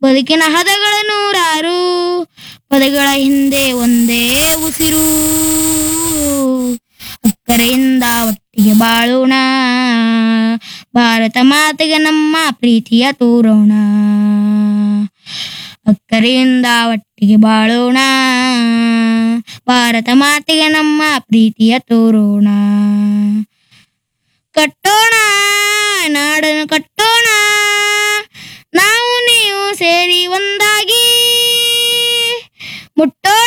ಬದುಕಿನ ಹದಗಳ ನೂರಾರು ಪದಗಳ ಹಿಂದೆ ಒಂದೇ ಉಸಿರು ಅಕ್ಕರೆಯಿಂದ ಒಟ್ಟಿಗೆ ಬಾಳೋಣ ಭಾರತ ಮಾತೆಗೆ ನಮ್ಮ ಪ್ರೀತಿಯ ತೋರೋಣ ಅಕ್ಕರೆಯಿಂದ ಒಟ್ಟಿಗೆ ಬಾಳೋಣ ಭಾರತ ಮಾತೆಗೆ ನಮ್ಮ ಪ್ರೀತಿಯ ತೋರೋಣ ಕಟ್ಟೋಣ ನಾಡನ್ನು ಕಟ್ಟೋಣ ನಾವು ನೀವು ಸೇರಿ ಒಂದಾಗಿ ಮುಟ್ಟೋಣ